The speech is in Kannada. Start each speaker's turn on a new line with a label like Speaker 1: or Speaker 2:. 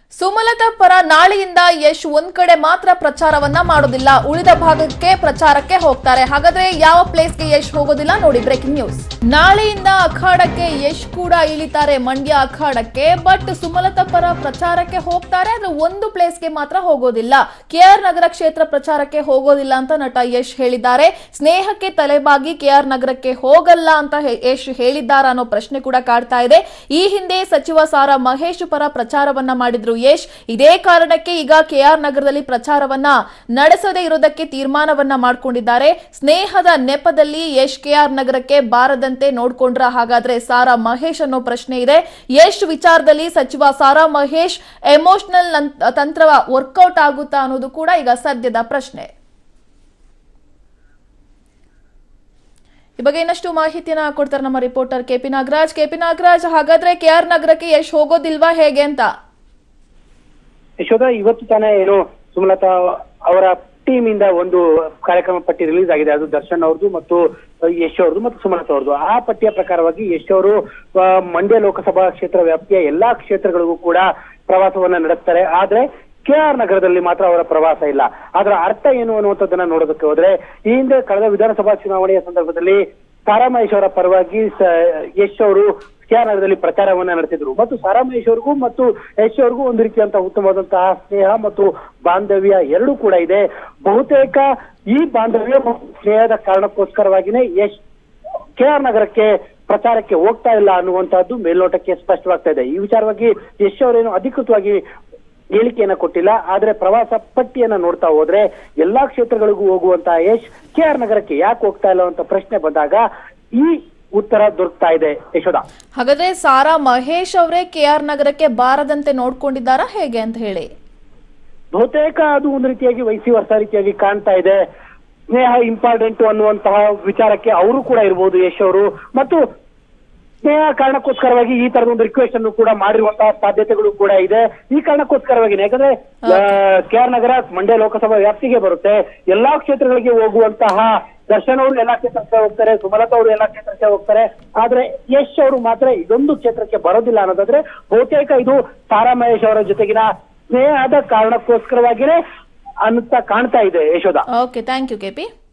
Speaker 1: ಸುಮಲತಾ ಪರ ನಾಳೆಯಿಂದ ಯಶ್ ಒಂದ್ ಕಡೆ ಮಾತ್ರ ಪ್ರಚಾರವನ್ನ ಮಾಡೋದಿಲ್ಲ ಉಳಿದ ಭಾಗಕ್ಕೆ ಪ್ರಚಾರಕ್ಕೆ ಹೋಗ್ತಾರೆ ಹಾಗಾದ್ರೆ ಯಾವ ಪ್ಲೇಸ್ಗೆ ಯಶ್ ಹೋಗೋದಿಲ್ಲ ನೋಡಿ ಬ್ರೇಕಿಂಗ್ ನ್ಯೂಸ್ ನಾಳೆಯಿಂದ ಅಖಾಡಕ್ಕೆ ಯಶ್ ಕೂಡ ಇಳಿತಾರೆ ಮಂಡ್ಯ ಅಖಾಡಕ್ಕೆ ಬಟ್ ಸುಮಲತಾ ಪರ ಪ್ರಚಾರಕ್ಕೆ ಹೋಗ್ತಾರೆ ಆದ್ರೆ ಒಂದು ಪ್ಲೇಸ್ಗೆ ಮಾತ್ರ ಹೋಗೋದಿಲ್ಲ ಕೆಆರ್ ನಗರ ಕ್ಷೇತ್ರ ಪ್ರಚಾರಕ್ಕೆ ಹೋಗೋದಿಲ್ಲ ಅಂತ ನಟ ಯಶ್ ಹೇಳಿದ್ದಾರೆ ಸ್ನೇಹಕ್ಕೆ ತಲೆಬಾಗಿ ಕೆಆರ್ ನಗರಕ್ಕೆ ಹೋಗಲ್ಲ ಅಂತ ಹೇ- ಯಶ್ ಹೇಳಿದ್ದಾರ ಅನ್ನೋ ಪ್ರಶ್ನೆ ಕೂಡ ಕಾಡ್ತಾ ಇದೆ ಈ ಹಿಂದೆ ಸಚಿವ ಸಾರಾ ಮಹೇಶ್ ಪರ ಪ್ರಚಾರವನ್ನ ಮಾಡಿದ್ರು ಯಶ್ ಇದೇ ಕಾರಣಕ್ಕೆ ಈಗ ಕೆಆರ್ ನಗರದಲ್ಲಿ ಪ್ರಚಾರವನ್ನ ನಡೆಸದೇ ಇರೋದಕ್ಕೆ ತೀರ್ಮಾನವನ್ನ ಮಾಡ್ಕೊಂಡಿದ್ದಾರೆ ಸ್ನೇಹದ ನೆಪದಲ್ಲಿ ಯಶ್ ಕೆಆರ್ ನಗರಕ್ಕೆ ಬಾರದಂತೆ ನೋಡ್ಕೊಂಡ್ರ ಹಾಗಾದ್ರೆ ಸಾರಾ ಮಹೇಶ್ ಅನ್ನೋ ಪ್ರಶ್ನೆ ಇದೆ ಯಶ್ ವಿಚಾರದಲ್ಲಿ ಸಚಿವ ಸಾರಾ ಮಹೇಶ್ ಎಮೋಷನಲ್ ತಂತ್ರ ವರ್ಕೌಟ್ ಆಗುತ್ತಾ ಅನ್ನೋದು ಕೂಡ ಈಗ ಸದ್ಯದ ಪ್ರಶ್ನೆ ಈ ಬಗ್ಗೆ ಇನ್ನಷ್ಟು ಮಾಹಿತಿಯನ್ನ ಕೊಡ್ತಾರೆ ನಮ್ಮ reporter KP Nagaraj KP Nagaraj ಹಾಗಾದ್ರೆ ಕೆಆರ್ ನಗರಕ್ಕೆ ಯಶ್ ಹೋಗೋದಿಲ್ವಾ ಹೇಗೆ ಅಂತ
Speaker 2: ಯಶೋಧ ಇವತ್ತು ತಾನೇ ಏನು ಸುಮಲತಾ ಅವರ ಟೀಮ್ ಇಂದ ಒಂದು ಕಾರ್ಯಕ್ರಮ ಪಟ್ಟಿ ರಿಲೀಸ್ ಆಗಿದೆ ಅದು ದರ್ಶನ್ ಅವ್ರದ್ದು ಮತ್ತು ಯಶ್ ಅವ್ರದ್ದು ಮತ್ತು ಸುಮಲತಾ ಅವ್ರದ್ದು ಆ ಪಟ್ಟಿಯ ಪ್ರಕಾರವಾಗಿ ಯಶ್ ಅವರು ಆ, ಮಂಡ್ಯ ಲೋಕಸಭಾ ಕ್ಷೇತ್ರ ವ್ಯಾಪ್ತಿಯ ಎಲ್ಲಾ ಕ್ಷೇತ್ರಗಳಿಗೂ ಕೂಡ ಪ್ರವಾಸವನ್ನ ನಡೆಸ್ತಾರೆ ಆದ್ರೆ ಕೆ ಆರ್ ನಗರದಲ್ಲಿ ಮಾತ್ರ ಅವರ ಪ್ರವಾಸ ಇಲ್ಲ ಅದರ ಅರ್ಥ ಏನು ಅನ್ನುವಂಥದ್ದನ್ನ ನೋಡೋದಕ್ಕೆ ಹೋದ್ರೆ ಈ ಹಿಂದೆ ಕಳೆದ ವಿಧಾನಸಭಾ ಚುನಾವಣೆಯ ಸಂದರ್ಭದಲ್ಲಿ ಸಾರಾ ಮಹೇಶ್ ಅವರ ಪರವಾಗಿ ಸ- ಯಶ್ ಅವರು ಕೆಆರ್ ನಗರದಲ್ಲಿ ಪ್ರಚಾರವನ್ನ ನಡೆಸಿದ್ರು ಮತ್ತು ಸಾರಾ ಮಹೇಶ್ ಅವ್ರಿಗೂ ಮತ್ತು ಯಶ್ ಅವ್ರಿಗೂ ಒಂದು ರೀತಿಯಂತಹ ಉತ್ತಮವಾದಂತಹ ಸ್ನೇಹ ಮತ್ತು ಬಾಂಧವ್ಯ ಎರಡೂ ಕೂಡ ಇದೆ ಬಹುತೇಕ ಈ ಬಾಂಧವ್ಯ ಮತ್ತು ಸ್ನೇಹದ ಕಾರಣಕ್ಕೋಸ್ಕರವಾಗಿನೇ ಯಶ್ ಕೆಆರ್ ನಗರಕ್ಕೆ ಪ್ರಚಾರಕ್ಕೆ ಹೋಗ್ತಾ ಇಲ್ಲ ಅನ್ನುವಂತಹದ್ದು ಮೇಲ್ನೋಟಕ್ಕೆ ಸ್ಪಷ್ಟವಾಗ್ತಾ ಇದೆ ಈ ವಿಚಾರವಾಗಿ ಯಶ್ ಅವರೇನು ಅಧಿಕೃತವಾಗಿ ಹೇಳಿಕೆಯನ್ನ ಕೊಟ್ಟಿಲ್ಲ ಆದ್ರೆ ಪ್ರವಾಸ ಪಟ್ಟಿಯನ್ನ ನೋಡ್ತಾ ಹೋದ್ರೆ ಎಲ್ಲಾ ಕ್ಷೇತ್ರಗಳಿಗೂ ಹೋಗುವಂತಹ ಯಶ್ ಕೆಆರ್ ನಗರಕ್ಕೆ ಯಾಕೆ ಹೋಗ್ತಾ ಇಲ್ಲ ಅಂತ ಪ್ರಶ್ನೆ ಬಂದಾಗ ಈ ಉತ್ತರ ದೊರಕ್ತಾ ಇದೆ ಯಶೋಧ
Speaker 1: ಹಾಗಾದ್ರೆ ಸಾರಾ ಮಹೇಶ್ ಅವರೇ ಕೆಆರ್ ನಗರಕ್ಕೆ ಬಾರದಂತೆ ನೋಡ್ಕೊಂಡಿದ್ದಾರಾ ಹೇಗೆ ಅಂತ ಹೇಳಿ
Speaker 2: ಬಹುತೇಕ ಅದು ಒಂದು ರೀತಿಯಾಗಿ ವೈಸಿ ವರ್ಷ ರೀತಿಯಾಗಿ ಕಾಣ್ತಾ ಇದೆ ಸ್ನೇಹ ಇಂಪಾರ್ಟೆಂಟ್ ಅನ್ನುವಂತಹ ವಿಚಾರಕ್ಕೆ ಅವರು ಕೂಡ ಇರ್ಬೋದು ಯಶ್ ಅವರು ಮತ್ತು ಸ್ನೇಹ ಕಾರಣಕ್ಕೋಸ್ಕರವಾಗಿ ಈ ತರದ ಒಂದು ರಿಕ್ವೆಸ್ಟ್ ಅನ್ನು ಕೂಡ ಮಾಡಿರುವಂತಹ ಸಾಧ್ಯತೆಗಳು ಕೂಡ ಇದೆ ಈ ಕಾರಣಕ್ಕೋಸ್ಕರವಾಗಿ ಯಾಕಂದ್ರೆ ಕೆ ಆರ್ ನಗರ ಮಂಡ್ಯ ಲೋಕಸಭಾ ವ್ಯಾಪ್ತಿಗೆ ಬರುತ್ತೆ ಎಲ್ಲಾ ಕ್ಷೇತ್ರಗಳಿಗೆ ಹೋಗುವಂತಹ ದರ್ಶನ್ ಅವರು ಎಲ್ಲಾ ಕ್ಷೇತ್ರಕ್ಕೆ ಹೋಗ್ತಾರೆ ಸುಮಲತಾ ಅವರು ಎಲ್ಲಾ ಕ್ಷೇತ್ರಕ್ಕೆ ಹೋಗ್ತಾರೆ ಆದ್ರೆ ಯಶ್ ಅವರು ಮಾತ್ರ ಇದೊಂದು ಕ್ಷೇತ್ರಕ್ಕೆ ಬರೋದಿಲ್ಲ ಅನ್ನೋದಾದ್ರೆ ಬಹುತೇಕ ಇದು ತಾರಾ ಮಹೇಶ್ ಅವರ ಜೊತೆಗಿನ ಸ್ನೇಹದ ಕಾರಣಕ್ಕೋಸ್ಕರವಾಗಿನೇ ಅಂತ ಕಾಣ್ತಾ ಇದೆ Yashoda
Speaker 1: okay thank you KP